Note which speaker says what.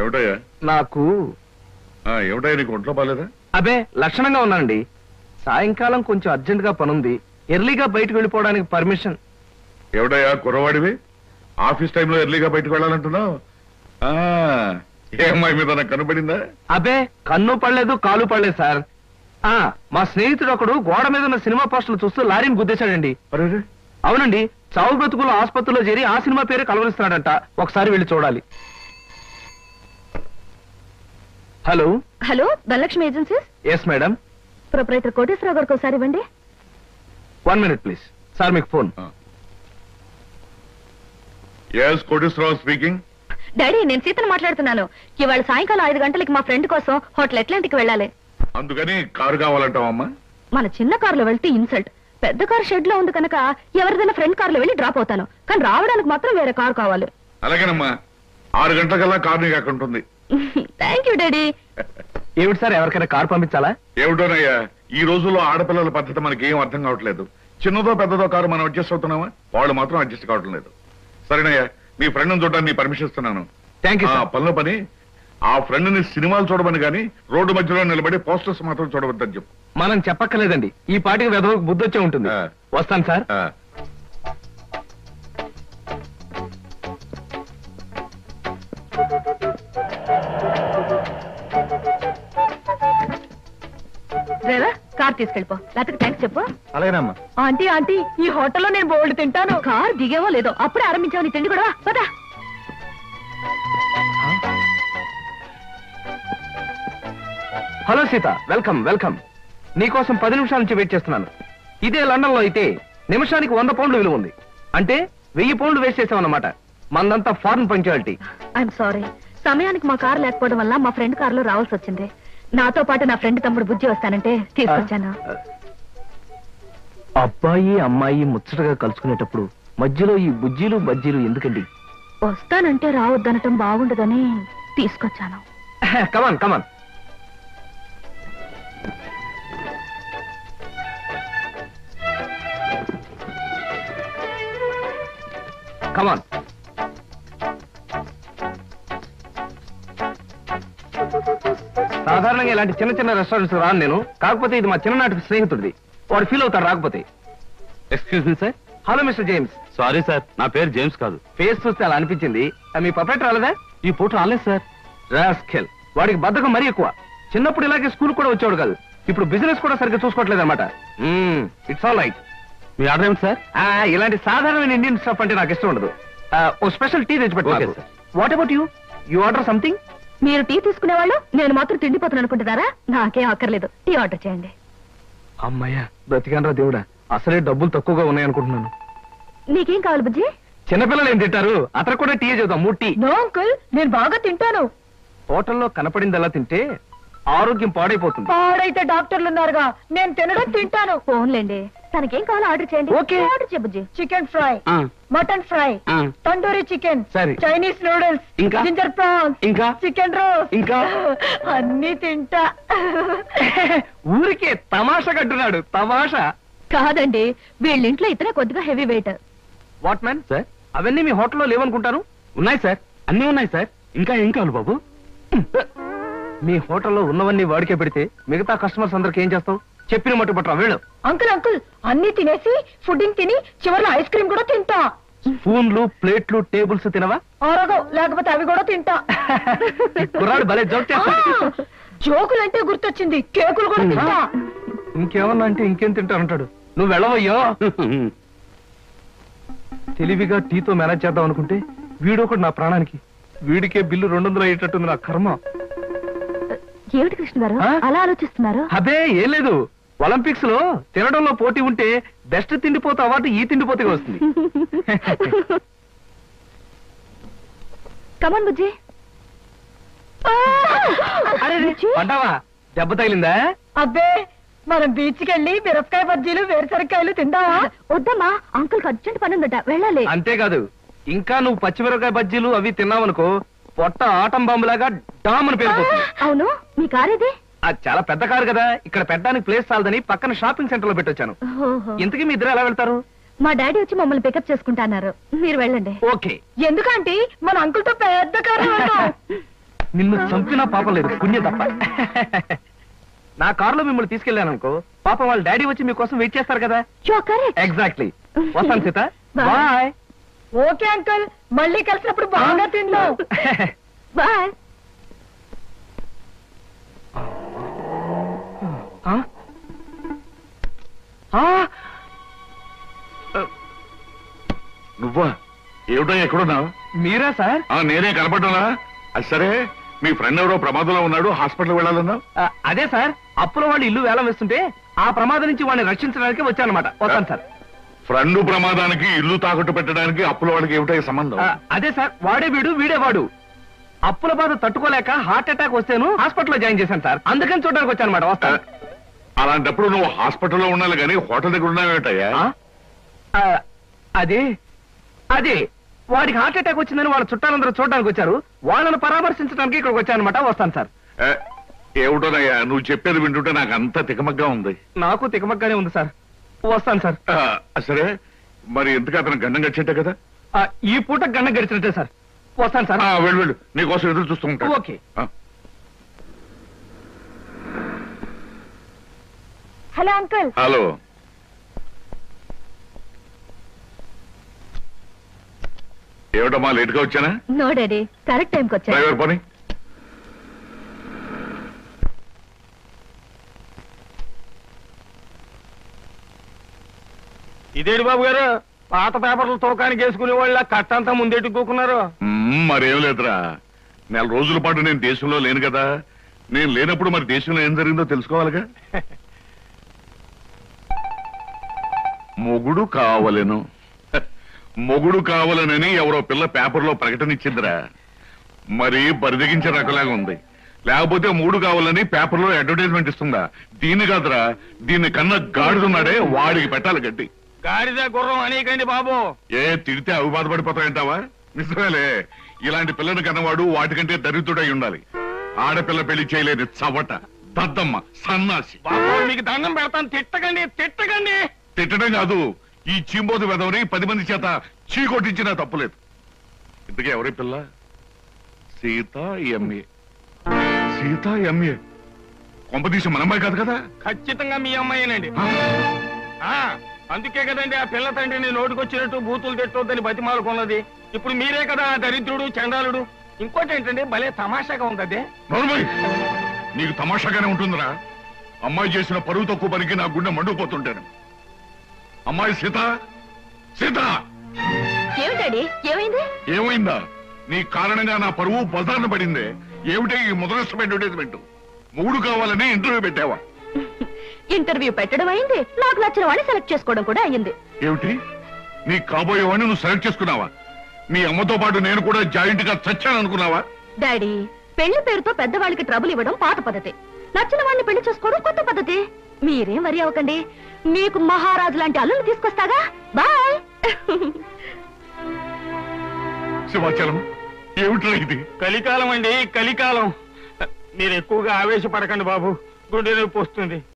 Speaker 1: ఏమిటయ్యా
Speaker 2: నాకు
Speaker 1: ఆ, ఏమిటయ్యా నీకు ఒంట్లో బాలేదా
Speaker 2: అబే లక్షణంగా ఉన్నానండి సాయంకాలం కొంచెం అర్జెంట్ గా పనుంది ఎర్లీగా బయటకు వెళ్ళిపోవడానికి పర్మిషన్
Speaker 1: ఏమిటయ్యా కుర్రవాడివి ఆఫీస్ టైంలో ఎర్లీగా బయటకు వెళ్ళాలంటున్నావు ఆ, ఏ అమ్మాయి మీద నాకు కనబడిందా
Speaker 2: అబే కన్ను పడలేదు కాలు పడలేదు సార్ ఆ మా స్నేహితుడు ఒకడు గోడ మీద ఉన్న సినిమా పోస్టర్లు చూస్తూ లారీని గుద్దేశాడండి
Speaker 1: అరే
Speaker 2: అవునండి చావు బ్రతుకులు ఆసుపత్రిలో చేరి ఆ సినిమా పేరు కలవరిస్తున్నాడంట ఒకసారి వెళ్ళి చూడాలి hello
Speaker 3: hello Dhanalakshmi agencies
Speaker 2: yes madam
Speaker 3: proprietor Koteswararao గారికి ఒకసారి ఇవ్వండి
Speaker 2: వన్ మినిట్ ప్లీజ్ సార్ మీకు phone
Speaker 1: yes Koteswararao speaking
Speaker 3: daddy నేను సీతను మాట్లాడుతున్నాను ఇవాళ సాయంకాలం ఐదు గంటలకి మా ఫ్రెండ్ కోసం హోటల్ ఎట్లాంటికి వెళ్ళాలి
Speaker 1: అందుకని కారు కావాలంటావమ్మా
Speaker 3: మన చిన్న కారులో వెళ్తే ఇన్సల్ట్ పెద్ద కార్ షెడ్ లో ఉంది కనుక ఎవరిదైనా ఫ్రెండ్ కారులో వెళ్ళి డ్రాప్ అవుతాను కానీ రావడానికి మాత్రం వేరే కారు కావాలి
Speaker 1: అలాగేనమ్మా ఆరు గంటలకల్లా కారు నీకు అక్కడ ఉంటుంది
Speaker 3: థ్యాంక్ యూ డాడీ
Speaker 2: ఏమిటి సార్ ఎవరికైనా కార్ పంపించాలా
Speaker 1: ఏమిటోనయ్యా ఈ రోజుల్లో ఆడపిల్లల పద్ధతి మనకి ఏం అర్థం కావట్లేదు చిన్నదో పెద్దదో కారు మనం అడ్జస్ట్ అవుతున్నామా వాళ్ళు మాత్రం అడ్జస్ట్ కావటం లేదు సరేనయ్యా నీ ఫ్రెండ్ చూడడానికి నీ పర్మిషన్ ఇస్తున్నాను
Speaker 2: థ్యాంక్ యూ
Speaker 1: ఆ
Speaker 2: సార్
Speaker 1: పనిలో పని ఆ ఫ్రెండ్ ని సినిమాలు చూడమని కానీ రోడ్డు మధ్యలో నిలబడి పోస్టర్స్ మాత్రం చూడవద్దని చెప్పు
Speaker 2: మనం చెప్పక్కర్లేదండి ఈ పాటికి వెదవకు బుద్ధి వచ్చే ఉంటుంది
Speaker 1: ఆ.
Speaker 2: వస్తాను సార్
Speaker 1: ఆ,
Speaker 3: డ్రైవర్ కార్ తీసుకెళ్ళిపో లేకపోతే థ్యాంక్స్ చెప్పు
Speaker 2: అలాగేనమ్మా
Speaker 3: ఆంటీ ఆంటీ ఈ హోటల్లో నేను బోల్డ్ తింటాను కార్ దిగేవో లేదో అప్పుడే ఆరంభించావు నీ తిండి కూడా పదా
Speaker 2: హలో సీత వెల్కమ్ వెల్కమ్ నీకోసం పది నిమిషాల నుంచి వెయిట్ చేస్తున్నాను ఇదే లండన్ లో అయితే నిమిషానికి వంద పౌండ్లు విలువ ఉంది అంటే వెయ్యి పౌండ్లు వేస్ట్ చేసామన్నమాట మందంతా ఫారెన్ పంక్చువాలిటీ
Speaker 3: ఐఎమ్ సారీ సమయానికి మా కార్ లేకపోవడం వల్ల మా ఫ్రెండ్ కారులో రావాల్సి వచ్చింది నాతో పాటు నా ఫ్రెండ్ తమ్ముడు బుజ్జి వస్తానంటే తీసుకొచ్చాను
Speaker 2: అబ్బాయి అమ్మాయి ముచ్చటగా కలుసుకునేటప్పుడు మధ్యలో ఈ బుజ్జీలు బజ్జీలు ఎందుకండి
Speaker 3: వస్తానంటే రావద్దనటం బాగుండదని తీసుకొచ్చాను
Speaker 2: కమాన్ కమాన్ కమాన్ సాధారణంగా ఇలాంటి చిన్న చిన్న రెస్టారెంట్స్ రాను నేను కాకపోతే ఇది మా చిన్ననాటి స్నేహితుడిది వాడు ఫీల్ అవుతాడు రాకపోతే excuse me sir hello mister James
Speaker 4: sorry sir నా పేరు జేమ్స్ కాదు
Speaker 2: ఫేస్ చూస్తే అలా అనిపించింది ఆ, మీ పర్ఫెక్ట్ రాలేదా ఈ పూట రాలేదు సార్ రాస్కెల్ వాడికి బద్ధకం మరీ ఎక్కువ చిన్నప్పుడు ఇలాగే స్కూల్ కూడా వచ్చేవాడు కాదు ఇప్పుడు బిజినెస్ కూడా సరిగ్గా చూసుకోవట్లేదు అనమాట ఇట్స్ ఆల్ రైట్
Speaker 4: మీ ఆర్డర్ ఏమిటి సార్
Speaker 2: ఇలాంటి సాధారణమైన ఇండియన్ స్టఫ్ అంటే నాకు ఇష్టం ఉండదు ఆ, ఓ స్పెషల్ టీ తెచ్చి
Speaker 4: Okay,
Speaker 2: పెట్టు
Speaker 4: sir.
Speaker 2: What about you you order something
Speaker 3: మీరు టీ తీసుకునేవాళ్ళు నేను మాత్రం తిండిపోతాను అనుకుంటున్నారా నాకేం అక్కర్లేదు టీ ఆర్డర్ చేయండి
Speaker 2: అమ్మయ్యా బ్రతికానరా దేవుడా అసలే డబ్బులు తక్కువగా ఉన్నాయి అనుకుంటున్నాను
Speaker 3: నీకేం కావాలి బుజ్జి
Speaker 2: చిన్నపిల్లలు ఏం తింటారు అతను కూడా టీ చూద్దాం మూడు టీ
Speaker 3: నో అంకుల్ నేను బాగా తింటాను
Speaker 2: హోటల్లో కనపడిందలా తింటే ఆరోగ్యం పాడైపోతుంది
Speaker 3: పాడైతే డాక్టర్లు ఉన్నారుగా నేను తినడం తింటాను ఫోన్లేండి తనకేం కావాలో ఆర్డర్ చేయండి
Speaker 2: Okay.
Speaker 3: ఆర్డర్ చేయ Bujji
Speaker 5: chicken fry mutton fry
Speaker 4: ఆ.
Speaker 5: తందూరి చికెన్
Speaker 2: సరే.
Speaker 5: చైనీస్ నూడిల్స్
Speaker 4: ఇంకా?
Speaker 5: జింజర్ ప్రాన్స్
Speaker 4: ఇంకా?
Speaker 5: చికెన్ రోస్
Speaker 4: ఇంకా?
Speaker 5: అన్ని తింటా
Speaker 2: ఊరికే తమాషా కట్టున్నాడు తమాషా
Speaker 3: కాదండి వీళ్ళింట్లో ఇతనే కొద్దిగా heavy weight
Speaker 2: what man sir అవన్నీ మీ హోటల్లో లేవనుకుంటాను
Speaker 4: ఉన్నాయి సార్ అన్నీ ఉన్నాయి సార్ ఇంకా ఏం కావాలి బాబు
Speaker 2: మీ హోటల్లో ఉన్నవన్నీ వాడికే పెడితే మిగతా కస్టమర్స్ అందరికి ఏం చేస్తావు చెప్పిన మట్టు పట్టరా వెళ్ళు
Speaker 5: అంకుల్ అంకుల్ అన్ని తినేసి ఫుడ్డింగ్ తిని చివరిలో ఐస్ క్రీమ్ కూడా తింటా
Speaker 2: స్పూన్లు ప్లేట్లు టేబుల్స్ తినవా
Speaker 5: ఆరోగో లేకపోతే అవి కూడా తింటా
Speaker 2: ఈ కుర్రాడు భలే జోక్ చేస్తాడు
Speaker 5: జోకులంటే గుర్తొచ్చింది కేకులు కూడా తింటా
Speaker 2: ఇంకేమన్నా అంటే ఇంకేం తింటానంటాడు నువ్వు వెళ్ళవయ్యో తెలివిగా టీతో మేనేజ్ చేద్దాం అనుకుంటే వీడొకడు నా ప్రాణానికి వీడికే బిల్లు రెండు వందలు అయ్యేటట్టుంది నా కర్మ
Speaker 3: ఏమిటి కృష్ణ గారు
Speaker 2: ఆ?
Speaker 3: అలా ఆలోచిస్తున్నారు
Speaker 2: అదే ఏం లేదు ఒలింపిక్స్ లో తినడంలో పోటీ ఉంటే బెస్ట్ తిండిపోతే అవార్డు ఈ తిండిపోతే వస్తుంది
Speaker 3: కమన్ బుజ్జి
Speaker 2: అరే పంటావా దెబ్బ తగిలిందా
Speaker 5: అబ్బే మనం బీచ్ కి వెళ్ళి మిరపకాయ బజ్జీలు వేరుసరికాయలు తిందామా
Speaker 3: వద్దమ్మా అంకుల్ అర్జెంట్ పని ఉందట వెళ్ళాలి
Speaker 2: అంతేకాదు ఇంకా నువ్వు పచ్చిమిరపకాయ బజ్జీలు అవి తిన్నావనుకో పొట్ట ఆటం బాంబులాగా డామ్ అని పేరుపోతుంది
Speaker 3: అవును మీ కారేది
Speaker 2: అది చాలా పెద్ద కారు కదా ఇక్కడ పెట్టడానికి ప్లేస్ చాలదని పక్కన షాపింగ్ సెంటర్ లో పెట్టొచ్చాను
Speaker 3: ఓహో.
Speaker 2: ఇంతకీ మీ ఇద్దరు ఎలా వెళ్తారు
Speaker 3: మా డాడీ వచ్చి మమ్మల్ని పికప్ చేసుకుంటా అన్నారు మీరు వెళ్ళండి
Speaker 2: ఓకే
Speaker 5: ఎందుకంటే మన అంకుల్ తో పెద్ద కారు
Speaker 2: నిన్ను చంపినా పాపం లేదు పుణ్యం తప్ప నా కారులో మిమ్మల్ని తీసుకెళ్ళాను అనుకో పాపం వాళ్ళ డాడీ వచ్చి మీకోసం వెయిట్ చేస్తారు కదా
Speaker 3: యు కరెక్ట్
Speaker 2: ఎగ్జాక్ట్లీ వస్తాను Sita
Speaker 3: Bye.
Speaker 2: Bye
Speaker 5: okay uncle మళ్ళీ కలిసినప్పుడు బాగా తిందాం
Speaker 3: బాయ్
Speaker 1: నువ్వా ఏమిటో ఎక్కడున్నావు
Speaker 2: మీరా సార్
Speaker 1: ఆ, నేనే కనపడ్డానా అది సరే మీ ఫ్రెండ్ ఎవరో ప్రమాదంలో ఉన్నాడు హాస్పిటల్ వెళ్ళాలన్నావు
Speaker 2: ఆ, అదే సార్ అప్పుల వాళ్ళు ఇల్లు వేలం వేస్తుంటే ఆ ప్రమాదం నుంచి వాడిని రక్షించడానికి వచ్చానమాట వస్తాను సార్
Speaker 1: ఫ్రెండ్ ప్రమాదానికి ఇల్లు తాకట్టు పెట్టడానికి అప్పుల వాళ్ళకి ఏమిటో ఈ సంబంధం
Speaker 2: ఆ, అదే సార్ వాడే వీడు వీడే వాడు అప్పుల బాధ తట్టుకోలేక హార్ట్ అటాక్ వస్తేను హాస్పిటల్లో జాయిన్ చేశాను సార్ అందుకని చూడడానికి వచ్చానమాట
Speaker 1: ఆ,
Speaker 2: వస్తాను
Speaker 1: అలాంటప్పుడు నువ్వు హాస్పిటల్లో ఉండాలి కానీ హోటల్ దగ్గర ఉన్నావేటయ్యా
Speaker 2: ఆ? ఆ, అదే అదే వాడికి హార్ట్ అటాక్ వచ్చిందని వాళ్ళ చుట్టాలందరూ చూడడానికి వచ్చారు వాళ్ళని పరామర్శించడానికి ఇక్కడికి వచ్చానమాట వస్తాను సార్
Speaker 1: ఏ, ఏమిటోనయ్యా నువ్వు చెప్పేది వింటుంటే నాకు అంత తికమగ్గా ఉంది
Speaker 2: నాకు తికమక్కనే ఉంది సార్ వస్తాను సార్
Speaker 1: ఆ, సరే మరి ఎందుకు అతను గండం గచ్చేట్టే కదా
Speaker 2: ఆ, ఈ పూట గన్న గడిచినట్టే సార్ వస్తాను సార్
Speaker 1: ఆ, వెళ్ళు వెళ్ళు నీకోసం ఎదురు చూస్తూ ఉంటా
Speaker 2: ఓకే.
Speaker 1: ఆ.
Speaker 5: హలో అంకుల్
Speaker 1: హలో ఏమిటమ్మా లేట్ గా వచ్చానా
Speaker 3: నో డాడీ కరెక్ట్ టైంకి వచ్చాను
Speaker 1: డ్రైవర్ పని
Speaker 2: ఇదేడు బాబు గారు పాత పేపర్లు తూకానికి వేసుకునే వాళ్ళ కట్టంతా ముందెట్టుకోకున్నారు
Speaker 1: మ్మ్, మరేం లేదురా నెల రోజుల పాటు నేను దేశంలో లేను కదా నేను లేనప్పుడు మరి దేశంలో ఏం జరిగిందో తెలుసుకోవాలిగా మొగుడు కావలెను హ, మొగుడు కావాలనని ఎవరో పిల్ల పేపర్లో ప్రకటన ఇచ్చిందిరా మరి బరిదగించే రకలాగా ఉంది లేకపోతే మూడు కావాలని పేపర్లో అడ్వర్టైజ్మెంట్ ఇస్తుందా దీన్ని కాదురా దీన్ని కన్నా గాడిదున్నాడే వాడికి పెట్టాలి గట్టి
Speaker 2: గాడిద గుర్రం అనేకండి బాబు
Speaker 1: ఏ తిడితే అవి బాధపడిపోతాయంటావా నిజమేలే ఇలాంటి పిల్లని కన్నవాడు వాటికంటే దరిద్రుడై ఉండాలి ఆడపిల్ల పెళ్లి చేయలేని చవట దద్దమ్మ సన్నాసి
Speaker 2: బాబు మీకు దండం పెడతాను తిట్టకండి తిట్టకండి
Speaker 1: తిట్టడం కాదు ఈ చీంబోతు వెదవని పది మంది చేత చీ కొట్టించినా తప్పులేదు ఇంతకీ ఎవరి పిల్ల సీత ఎంఏ సీత ఎంఏ కొంపదీసి మనమ్మాయి కాదు కదా
Speaker 2: ఖచ్చితంగా మీ అమ్మాయినండి
Speaker 1: ఆ?
Speaker 2: ఆ, అందుకే కదండి ఆ పిల్ల తండ్రిని నోటికొచ్చినట్టు బూతులు తిట్టొద్దని బతిమాలుకున్నది ఇప్పుడు మీరే కదా ఆ దరిద్రుడు చండాలుడు ఇంకోటి ఏంటంటే భలే తమాషాగా ఉంది అదే
Speaker 1: నోర్మై నీకు తమాషాగానే ఉంటుందిరా అమ్మాయి చేసిన పరువు తక్కువ పనికి నా గుండె మండుకుపోతుంటాను అమ్మాయి సీత సీత
Speaker 3: ఏమి డాడీ ఏమైంది
Speaker 1: ఏమైందా నీ కారణంగా నా పరువు బజార్న పడిందే ఏమిటి ఈ ముదరష్టం అడ్వర్టైజ్మెంట్ మూడు కావాలని ఇంటర్వ్యూ పెట్టావా
Speaker 3: ఇంటర్వ్యూ పెట్టడం అయింది నాకు నచ్చిన వాడిని సెలెక్ట్ చేసుకోవడం కూడా అయ్యింది
Speaker 1: ఏమిటి నీ కాబోయేవాడిని నువ్వు సెలెక్ట్ చేసుకున్నావా మీ అమ్మతో పాటు నేను కూడా జాయింట్ గా చచ్చాను అనుకున్నావా
Speaker 3: డాడీ పెళ్లి పేరుతో పెద్దవాళ్ళకి ట్రబుల్ ఇవ్వడం పాత పద్ధతి నచ్చిన వాడిని పెళ్లి చేసుకోవడం కొత్త పద్ధతి మీరేం వరి అవ్వకండి మీకు మహారాజు లాంటి అల్లుని తీసుకొస్తాగా బాయ్
Speaker 1: శివాచలం ఏమిట్రా ఇది
Speaker 2: కలికాలం అండి కలికాలం మీరు ఎక్కువగా ఆవేశపడకండి బాబు గుండె నొప్పి వస్తుంది